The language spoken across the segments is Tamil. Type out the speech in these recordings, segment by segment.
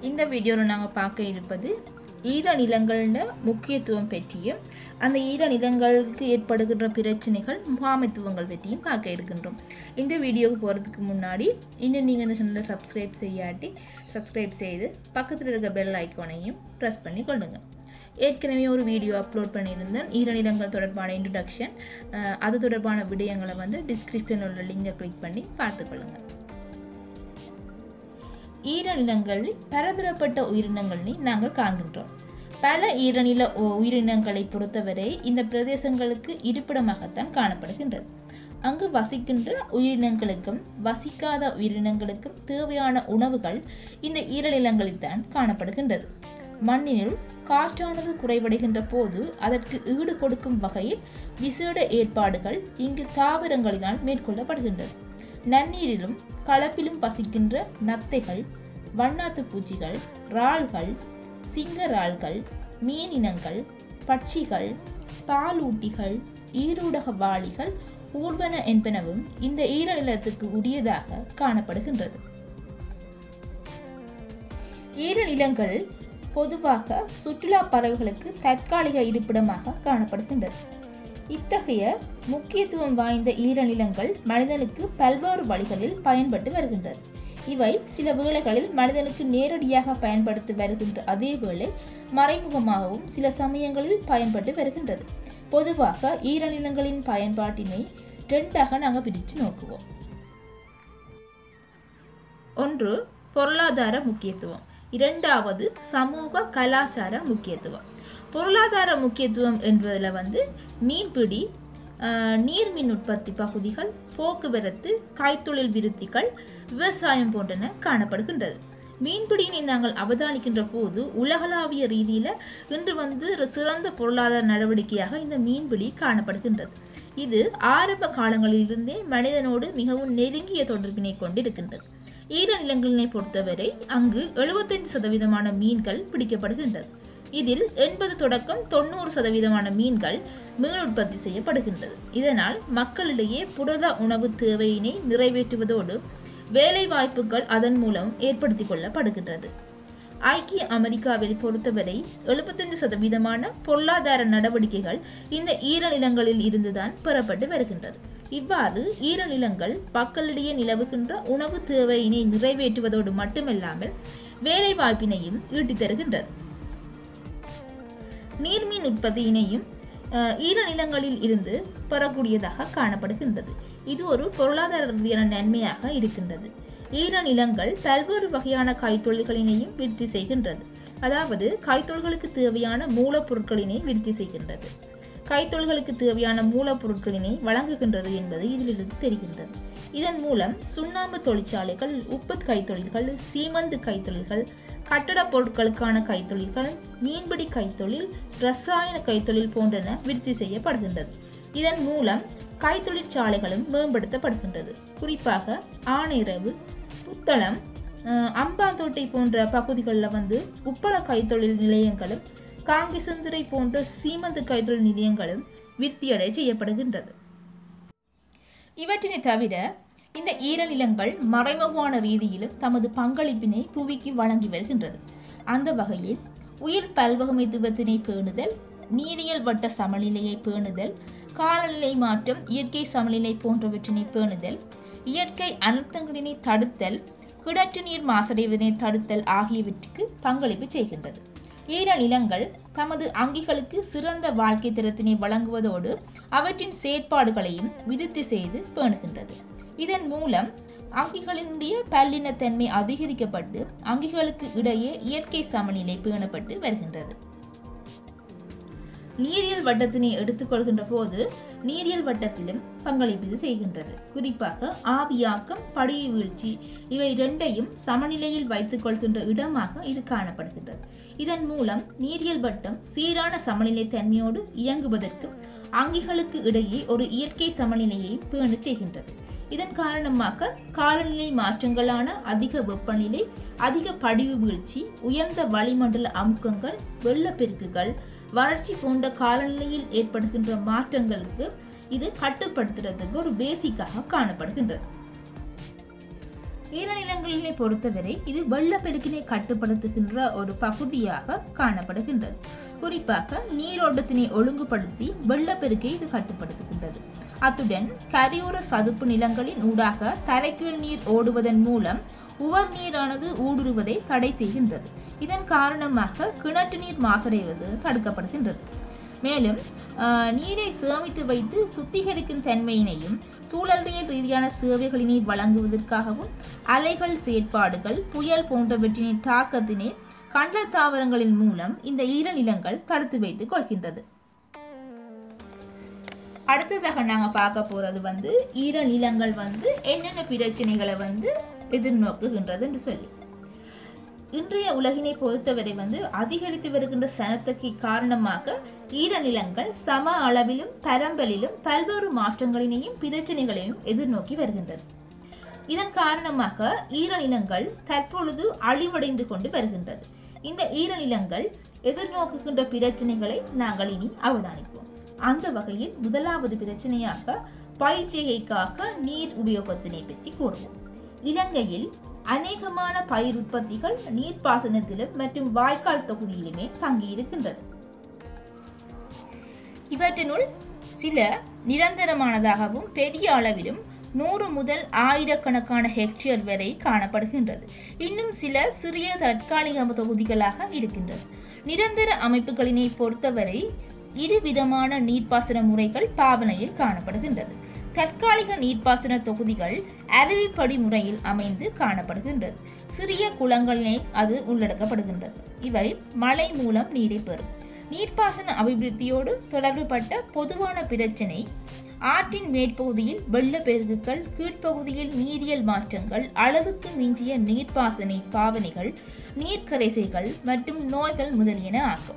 இந்த வீடியோவில் நாங்கள் பார்க்க இருப்பது ஈரநிலங்கள முக்கியத்துவம் பற்றியும் அந்த ஈரநிலங்களுக்கு ஏற்படுகின்ற பிரச்சனைகள் முகாமைத்துவங்கள் பற்றியும் பார்க்க இருக்கின்றோம் இந்த வீடியோவுக்கு போகிறதுக்கு முன்னாடி இன்னும் நீங்கள் இந்த சேனலை சப்ஸ்கிரைப் செய்யாட்டி சப்ஸ்கிரைப் செய்து பக்கத்தில் இருக்க பெல் ஐக்கானையும் ப்ரெஸ் பண்ணி கொள்ளுங்க ஏற்கனவே ஒரு வீடியோ அப்லோட் பண்ணியிருந்தேன் ஈரநிலங்கள் தொடர்பான இன்ட்ரடக்ஷன் அது தொடர்பான விடயங்களை வந்து டிஸ்கிரிப்ஷனில் உள்ள லிங்கை கிளிக் பண்ணி பார்த்துக்கொள்ளுங்கள் ஈரநிலங்களில் பலதரப்பட்ட உயிரினங்களை நாங்கள் காண்கின்றோம் பல ஈரநில உ- உயிரினங்களை பொறுத்தவரை இந்த பிரதேசங்களுக்கு இருப்பிடமாகத்தான் காணப்படுகின்றது அங்கு வசிக்கின்ற உயிரினங்களுக்கும் வசிக்காத உயிரினங்களுக்கும் தேவையான உணவுகள் இந்த ஈரநிலங்களில் தான் காணப்படுகின்றது மண்ணினுள் காற்றானது குறைவடைகின்ற போது அதற்கு ஈடு கொடுக்கும் வகையில் விசேட ஏற்பாடுகள் இங்கு தாவரங்களினால் மேற்கொள்ளப்படுகின்றது நன்னீரிலும் களப்பிலும் பசிக்கின்ற நத்தைகள் வண்ணாத்து பூச்சிகள் இறால்கள் சிங்கரால்கள் மீனினங்கள் பட்சிகள் பாலூட்டிகள் ஈரூடக வாளிகள் ஊர்வன என்பனவும் இந்த ஈரநிலத்துக்கு உரியதாக காணப்படுகின்றது ஈரநிலங்கள் பொதுவாக சுற்றுலா பறவைகளுக்கு தற்காலிக இருப்பிடமாக காணப்படுகின்றது இத்தகைய முக்கியத்துவம் வாய்ந்த ஈரநிலங்கள் மனிதனுக்கு பல்வேறு வழிகளில் பயன்பட்டு வருகின்றது இவை சில வேளைகளில் மனிதனுக்கு நேரடியாக பயன்படுத்தி வருகின்ற அதே வேளை மறைமுகமாகவும் சில சமயங்களில் பயன்பட்டு வருகின்றது பொதுவாக ஈரநிலங்களின் பயன்பாட்டினை ரெண்டாக நாங்கள் பிரித்து நோக்குவோம் ஒன்று பொருளாதார முக்கியத்துவம் இரண்டாவது சமூக கலாச்சார முக்கியத்துவம் பொருளாதார முக்கியத்துவம் என்பதில் வந்து மீன்பிடி ஆஹ், நீர்மின் உற்பத்தி பகுதிகள் போக்குவரத்து கைத்தொழில் விருத்திகள் விவசாயம் போன்றன காணப்படுகின்றது மீன்பிடியினை நாங்கள் அவதானிக்கின்ற போது உலகளாவிய ரீதியில் இன்று வந்து ஒரு சிறந்த பொருளாதார நடவடிக்கையாக இந்த மீன்பிடி காணப்படுகின்றது இது ஆரம்ப காலங்களிலிருந்தே மனிதனோடு மிகவும் நெருங்கிய தொடர்பினை கொண்டிருக்கின்றது ஈரநிலங்களினை பொறுத்தவரை அங்கு 75% சதவீதமான மீன்கள் பிடிக்கப்படுகின்றது இதில் எண்பது தொடக்கம் தொண்ணூறு சதவீதமான மீன்கள் மீன் உற்பத்தி செய்யப்படுகின்றது இதனால் மக்களிடையே புரத உணவு தேவையினை நிறைவேற்றுவதோடு வேலை வாய்ப்புகள் அதன் மூலம் ஏற்படுத்திக் கொள்ளப்படுகின்றது ஐக்கிய அமெரிக்காவில் பொறுத்தவரை 75% சதவீதமான பொருளாதார நடவடிக்கைகள் இந்த ஈரநிலங்களில் இருந்துதான் பெறப்பட்டு வருகின்றது இவ்வாறு ஈரநிலங்கள் மக்களிடையே நிலவுகின்ற உணவு தேவையினை நிறைவேற்றுவதோடு மட்டுமல்லாமல் வேலை வாய்ப்பினையும் ஈட்டித் தருகின்றது நீர்மீன் உற்பத்தியினையும் அஹ், ஈரநிலங்களில் இருந்து பெறக்கூடியதாக காணப்படுகின்றது இது ஒரு பொருளாதார ரீதியான நன்மையாக இருக்கின்றது ஈரநிலங்கள் பல்வேறு வகையான கைத்தொழில்களினையும் விருத்தி செய்கின்றது அதாவது கைத்தொழில்களுக்கு தேவையான மூலப்பொருட்களினை விருத்தி செய்கின்றது கைத்தொழில்களுக்கு தேவையான மூலப்பொருட்களினை வழங்குகின்றது என்பது இதிலிருந்து தெரிகின்றது இதன் மூலம் சுண்ணாம்பு தொழிற்சாலைகள் உப்பு கைத்தொழில்கள் சீமந்து கைத்தொழில்கள் கட்டடப் பொருட்களுக்கான கைத்தொழில்கள் மீன்பிடி கைத்தொழில் ரசாயன கைத்தொழில் போன்றன விருத்தி செய்யப்படுகின்றது இதன் மூலம் கைத்தொழிற்சாலைகளும் மேம்படுத்தப்படுகின்றது குறிப்பாக ஆனைரவு புத்தளம் அஹ், அம்பாந்தோட்டை போன்ற பகுதிகளில் வந்து உப்பள கைத்தொழில் நிலையங்களும் காங்கிசந்துறை போன்ற சீமந்து கைத்தொழில் நிலையங்களும் விருத்தியடை செய்யப்படுகின்றது இவற்றினை தவிர இந்த ஈரநிலங்கள் மறைமுகமான ரீதியிலும் தமது பங்களிப்பினை புவிக்கு வழங்கி வருகின்றது அந்த வகையில் உயிர் பல்வகமைத்துவத்தினை பேணுதல் நீரியல் வட்ட சமநிலையை பேணுதல் காலநிலை மாற்றம் இயற்கை சமநிலை போன்றவற்றினை பேணுதல் இயற்கை அனர்த்தங்களினை தடுத்தல் கிணற்று நீர் மாசடைவதனை தடுத்தல் ஆகியவற்றுக்கு பங்களிப்பு செய்கின்றது ஈரநிலங்கள் தமது அங்கிகளுக்கு சிறந்த வாழ்க்கை தரத்தினை வழங்குவதோடு அவற்றின் செயற்பாடுகளையும் விருத்தி செய்து பேணுகின்றது இதன் மூலம் அங்கிகளினுடைய பல்லினத்தன்மை அதிகரிக்கப்பட்டு அங்கிகளுக்கு இடையே இயற்கை சமநிலை பேணப்பட்டு வருகின்றது நீரியல் வட்டத்தினை எடுத்துக்கொள்கின்ற போது நீரியல் வட்டத்திலும் பங்களிப்பு செய்கின்றது குறிப்பாக ஆவியாக்கம் படிய வீழ்ச்சி இவை இரண்டையும் சமநிலையில் வைத்துக் கொள்கின்ற இடமாக இது காணப்படுகின்றது இதன் மூலம் நீரியல் வட்டம் சீரான சமநிலை தன்மையோடு இயங்குவதற்கும் அங்கிகளுக்கு இடையே ஒரு இயற்கை சமநிலையை பேணச் செய்கின்றது இதன் காரணமாக காலநிலை மாற்றங்களான அதிக வெப்பநிலை அதிக படிவு வீழ்ச்சி உயர்ந்த வளிமண்டல அமுக்கங்கள் வெள்ளப்பெருக்குகள் வறட்சி போன்ற காலநிலையில் ஏற்படுகின்ற மாற்றங்களுக்கு இது கட்டுப்படுத்துறதுக்கு ஒரு பேசிக்காக காணப்படுகின்றது ஈரநிலங்களினை பொறுத்தவரை இது வெள்ளப்பெருக்கினை கட்டுப்படுத்துகின்ற ஒரு பகுதியாக காணப்படுகின்றது குறிப்பாக நீரோட்டத்தினை ஒழுங்குபடுத்தி வெள்ளப்பெருக்கை இது கட்டுப்படுத்துகின்றது அத்துடன் கரையோர சதுப்பு நிலங்களின் ஊடாக தரைக்கீழ் நீர் ஓடுவதன் மூலம் உவர் நீரானது ஊடுருவதை தடை செய்கின்றது இதன் காரணமாக கிணற்று நீர் மாசடைவது தடுக்கப்படுகின்றது மேலும் ஆஹ், நீரை சேமித்து வைத்து சுத்திகரிக்கும் தன்மையினையும் சூழலியல் ரீதியான சேவைகளினை வழங்குவதற்காகவும் அலைகள் செயற்பாடுகள் புயல் போன்றவற்றின் தாக்கத்தினை கண்டல் தாவரங்களின் மூலம் இந்த ஈரநிலங்கள் தடுத்து வைத்துக் கொள்கின்றது அடுத்ததாக நாங்கள் பார்க்க போகிறது வந்து ஈரநிலங்கள் வந்து என்னென்ன பிரச்சனைகளை வந்து எதிர்நோக்குகின்றது என்று சொல்லி இன்றைய உலகினை பொறுத்தவரை வந்து அதிகரித்து வருகின்ற சனத்தொகை காரணமாக ஈரநிலங்கள் சம அளவிலும் பரம்பலிலும் பல்வேறு மாற்றங்களினையும் பிரச்சனைகளையும் எதிர்நோக்கி வருகின்றது இதன் காரணமாக ஈரநிலங்கள் தற்பொழுது அழிவடைந்து கொண்டு வருகின்றது இந்த ஈரநிலங்கள் எதிர்நோக்குகின்ற பிரச்சனைகளை நாங்கள் இனி அவதானிப்போம் அந்த வகையில் முதலாவது பிரச்சனையாக பயிர்ச்செய்கைக்காக நீர் உபயோகத்தினை பற்றி கூறுவோம் இலங்கையில் அநேகமான பயிர் உற்பத்திகள் நீர்ப்பாசனத்திலும் மற்றும் வாய்க்கால் தொகுதியிலுமே தங்கியிருக்கின்றது இவற்றினுள் சில நிரந்தரமானதாகவும் பெரிய அளவிலும் நூறு முதல் ஆயிரக்கணக்கான ஹெக்டேர் வரை காணப்படுகின்றது இன்னும் சில சிறிய தற்காலிக தொகுதிகளாக இருக்கின்றது நிரந்தர அமைப்புகளினை பொறுத்தவரை இரு விதமான நீர்ப்பாசன முறைகள் பாவனையில் காணப்படுகின்றது தற்காலிக நீர்ப்பாசன தொகுதிகள் அருவிப்படி முறையில் அமைந்து காணப்படுகின்றது சிறிய குளங்களினை அது உள்ளடக்கப்படுகின்றது இவை மழை மூலம் நீரை பெறும் நீர்ப்பாசன அபிவிருத்தியோடு தொடர்புபட்ட பொதுவான பிரச்சினை ஆற்றின் மேற்பகுதியில் வெள்ளப்பெருக்குகள் கீழ்ப்பகுதியில் நீரியல் மாற்றங்கள் அளவுக்கு மிஞ்சிய நீர்ப்பாசனை பாவனைகள் நீர்க்கரைசைகள் மற்றும் நோய்கள் முதலியன ஆகும்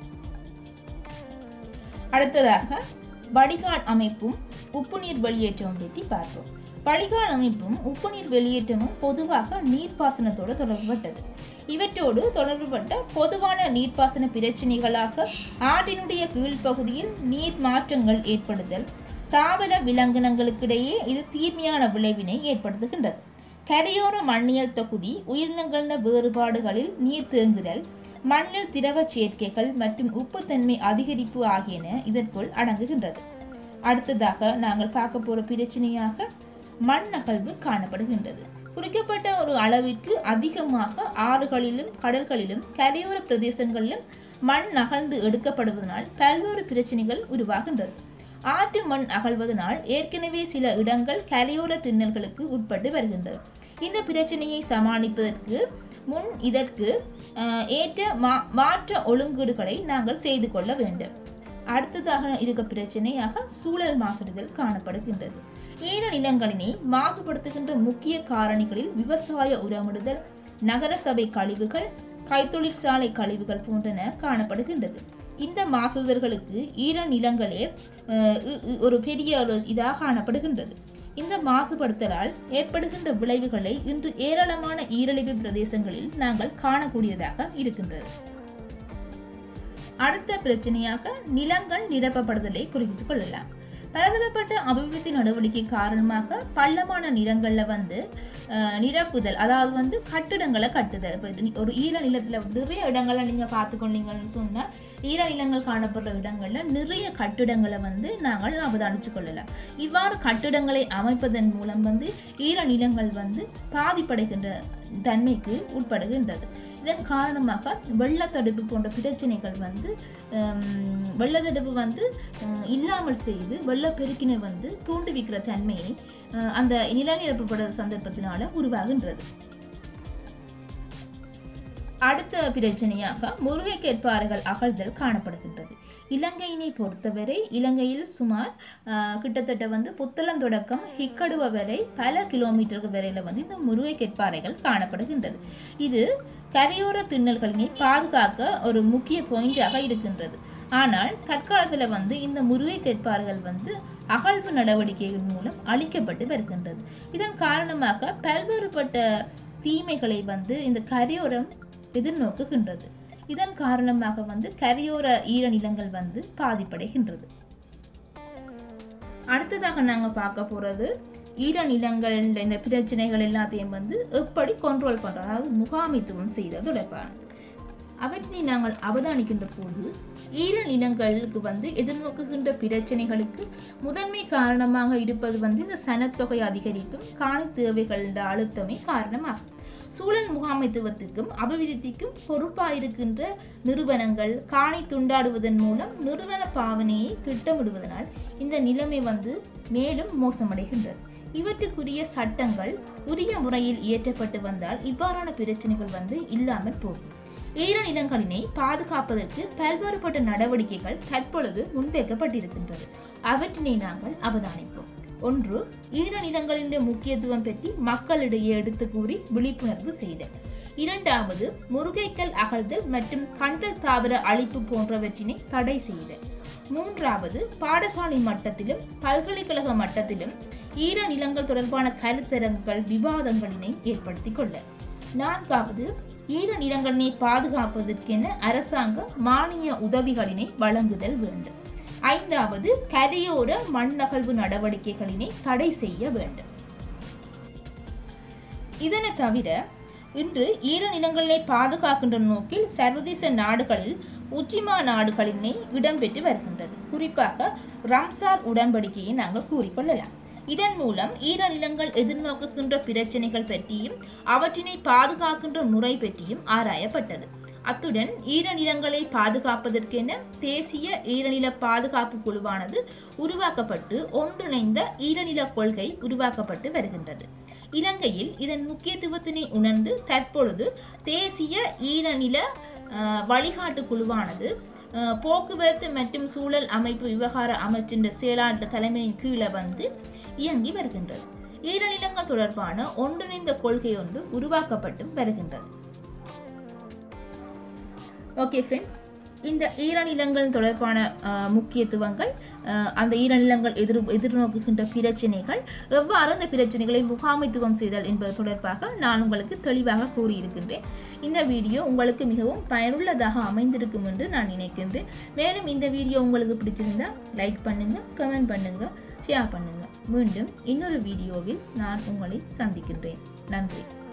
அடுத்ததாக வடிகால் அமைப்பும் உப்புநீர் வெளியேற்றமும் பற்றி பார்ப்போம் வடிகால் அமைப்பும் உப்புநீர் வெளியேற்றமும் பொதுவாக நீர்ப்பாசனத்தோடு தொடர்புபட்டது இவற்றோடு தொடர்புபட்ட பொதுவான நீர்ப்பாசன பிரச்சினைகளாக ஆற்றினுடைய கீழ்ப்பகுதியில் நீர் மாற்றங்கள் ஏற்படுதல் தாவர விலங்கினங்களுக்கிடையே இது தீர்மையான விளைவினை ஏற்படுத்துகின்றது கரையோர மண்ணியல் தொகுதி உயிரினங்களின் வேறுபாடுகளில் நீர் தேங்குதல் மண்ணில் திரவ சேர்க்கைகள் மற்றும் உப்புத்தன்மை அதிகரிப்பு ஆகியன இதற்குள் அடங்குகின்றது அடுத்ததாக நாங்கள் பார்க்க போற பிரச்சனையாக மண் அகழ்வு காணப்படுகின்றது குறிக்கப்பட்ட ஒரு அளவிற்கு அதிகமாக ஆறுகளிலும் கடல்களிலும் கரையோர பிரதேசங்களிலும் மண் அகழ்ந்து எடுக்கப்படுவதனால் பல்வேறு பிரச்சனைகள் உருவாகின்றது ஆற்று மண் அகழ்வதனால் ஏற்கனவே சில இடங்கள் கரையோர திண்ணல்களுக்கு உட்பட்டு வருகின்றது இந்த பிரச்சனையை சமாளிப்பதற்கு முன் இதற்கு அஹ், ஏற்ற மா மாற்ற ஒழுங்கீடுகளை நாங்கள் செய்து கொள்ள வேண்டும் அடுத்ததாக இருக்க பிரச்சனையாக சூழல் மாசடைதல் காணப்படுகின்றது ஈர நிலங்களினை மாசுபடுத்துகின்ற முக்கிய காரணிகளில் விவசாய உரமிடுதல் நகர சபை கழிவுகள் கைத்தொழிற்சாலை கழிவுகள் போன்றன காணப்படுகின்றது இந்த மாசுதல்களுக்கு ஈர நிலங்களே அஹ், இ- இ- ஒரு பெரிய ஒரு இதாக காணப்படுகின்றது இந்த மாசுபடுத்தலால் ஏற்படுகின்ற விளைவுகளை இன்று ஏராளமான ஈரழிவு பிரதேசங்களில் நாங்கள் காணக்கூடியதாக இருக்கின்றது அடுத்த பிரச்சனையாக நிலங்கள் நிரப்பப்படுதலை குறித்துக் கொள்ளலாம் பலதரப்பட்ட அபிவிருத்தி நடவடிக்கை காரணமாக பள்ளமான நிலங்கள்ல வந்து அஹ், நிரப்புதல் அதாவது வந்து கட்டிடங்களை கட்டுதல் இப்போ இது ஒரு ஈர நிலத்துல நிறைய இடங்களை நீங்க பார்த்துக்கொண்டீங்கன்னு சொன்னா ஈர நிலங்கள் காணப்படுற இடங்கள்ல நிறைய கட்டிடங்களை வந்து நாங்கள் அவதானிச்சு கொள்ளலாம் இவ்வாறு கட்டிடங்களை அமைப்பதன் மூலம் வந்து ஈர நிலங்கள் வந்து பாதிப்படைகின்ற தன்மைக்கு உட்படுகின்றது இதன் காரணமாக வெள்ளத்தடுப்பு போன்ற பிரச்சனைகள் வந்து ஹம், வெள்ளத்தடுப்பு வந்து அஹ், இல்லாமல் செய்து வெள்ளப்பெருக்கினை வந்து தூண்டுவிக்கிற தன்மையை அஹ், அந்த நிலநிரப்பப்படுற சந்தர்ப்பத்தினால உருவாகின்றது அடுத்த பிரச்சனையாக முருகை கேட்பாறைகள் அகழ்தல் காணப்படுகின்றது இலங்கையினை பொறுத்தவரை இலங்கையில் சுமார் ஆஹ், கிட்டத்தட்ட வந்து புத்தளம் தொடக்கம் ஹிக்கடுவ வரை பல கிலோமீட்டர்கள் வரையில வந்து இந்த முருகை கேட்பாறைகள் காணப்படுகின்றது இது கரையோர திண்ணல்களினை பாதுகாக்க ஒரு முக்கிய பாயிண்டாக இருக்கின்றது ஆனால் தற்காலத்தில் வந்து இந்த முருகை கேட்பாறைகள் வந்து அகழ்வு நடவடிக்கைகள் மூலம் அழிக்கப்பட்டு வருகின்றது இதன் காரணமாக பல்வேறுபட்ட தீமைகளை வந்து இந்த கரையோரம் எதிர்நோக்குகின்றது இதன் காரணமாக வந்து கரையோர ஈரநிலங்கள் வந்து பாதிப்படைகின்றது அடுத்ததாக நாங்கள் பார்க்க போகிறது ஈரநிலங்கள் இந்த பிரச்சனைகள் எல்லாத்தையும் வந்து எப்படி கண்ட்ரோல் பண்ணுறது அதாவது முகாமைத்துவம் செய்தது தொடர்பானது அவற்றினை நாங்கள் அவதானிக்கின்ற போது ஈரநிலங்களுக்கு வந்து எதிர்நோக்குகின்ற பிரச்சனைகளுக்கு முதன்மை காரணமாக இருப்பது வந்து இந்த சனத்தொகை அதிகரிப்பும் காணி தேவைகள அழுத்தமே காரணமாகும் சூழல் முகாமைத்துவத்துக்கும் அபிவிருத்திக்கும் பொறுப்பாயிருக்கின்ற நிறுவனங்கள் காணி துண்டாடுவதன் மூலம் நிறுவன பாவனையை திட்டமிடுவதனால் இந்த நிலைமை வந்து மேலும் மோசமடைகின்றது இவற்றுக்குரிய சட்டங்கள் உரிய முறையில் இயற்றப்பட்டு வந்தால் இவ்வாறான பிரச்சனைகள் வந்து இல்லாமல் போகும் ஈரநிலங்களினை பாதுகாப்பதற்கு பல்வேறுபட்ட நடவடிக்கைகள் தற்பொழுது முன்வைக்கப்பட்டிருக்கின்றது அவற்றினை நாங்கள் அவதானிப்போம் ஒன்று ஈரநிலங்களின் முக்கியத்துவம் பற்றி மக்களிடையே எடுத்து கூறி விழிப்புணர்வு செய்தல் இரண்டாவது முருகைக்கல் அகழ்தல் மற்றும் கண்டல் தாவர அழிப்பு போன்றவற்றினை தடை செய்தல் மூன்றாவது பாடசாலை மட்டத்திலும் பல்கலைக்கழக மட்டத்திலும் ஈரநிலங்கள் தொடர்பான கருத்தரங்குகள் விவாதங்களினை ஏற்படுத்திக் கொள்ள நான்காவது ஈரநிலங்களினை பாதுகாப்பதற்கென அரசாங்கம் மானிய உதவிகளினை வழங்குதல் வேண்டும் ஐந்தாவது கரையோர மண்ணகழ்வு நடவடிக்கைகளினை தடை செய்ய வேண்டும் இதனை தவிர இன்று ஈரநிலங்களை பாதுகாக்கின்ற நோக்கில் சர்வதேச நாடுகளில் உச்சிமா நாடுகளினை இடம்பெற்று வருகின்றது குறிப்பாக ரம்சார் உடன்படிக்கையை நாங்கள் கூறிக்கொள்ளலாம் இதன் மூலம் ஈரநிலங்கள் எதிர்நோக்குகின்ற பிரச்சனைகள் பற்றியும் அவற்றினை பாதுகாக்கின்ற முறை பற்றியும் ஆராயப்பட்டது அத்துடன் ஈரநிலங்களை பாதுகாப்பதற்கென தேசிய ஈரநில பாதுகாப்பு குழுவானது உருவாக்கப்பட்டு ஒன்றிணைந்த ஈரநில கொள்கை உருவாக்கப்பட்டு வருகின்றது இலங்கையில் இதன் முக்கியத்துவத்தினை உணர்ந்து தற்பொழுது தேசிய ஈரநில அஹ், வழிகாட்டு குழுவானது அஹ், போக்குவரத்து மற்றும் சூழல் அமைப்பு விவகார அமைச்சின் செயலாளர் தலைமையின் கீழே வந்து இயங்கி வருகின்றது ஈரநிலங்கள் தொடர்பான ஒன்றிணைந்த கொள்கை ஒன்று உருவாக்கப்பட்டும் வருகின்றது ஓகே ஃப்ரெண்ட்ஸ் இந்த ஈரநிலங்கள் தொடர்பான அஹ், முக்கியத்துவங்கள் அஹ், அந்த ஈரநிலங்கள் எதிர் எதிர்நோக்குகின்ற பிரச்சனைகள் எவ்வாறு அந்த பிரச்சனைகளை முகாமைத்துவம் செய்தல் என்பது தொடர்பாக நான் உங்களுக்கு தெளிவாக கூறியிருக்கின்றேன் இந்த வீடியோ உங்களுக்கு மிகவும் பயனுள்ளதாக அமைந்திருக்கும் என்று நான் நினைக்கின்றேன் மேலும் இந்த வீடியோ உங்களுக்கு பிடிச்சிருந்தா லைக் பண்ணுங்க கமெண்ட் பண்ணுங்க ஷேர் பண்ணுங்க மீண்டும் இன்னொரு வீடியோவில் நான் உங்களை சந்திக்கின்றேன் நன்றி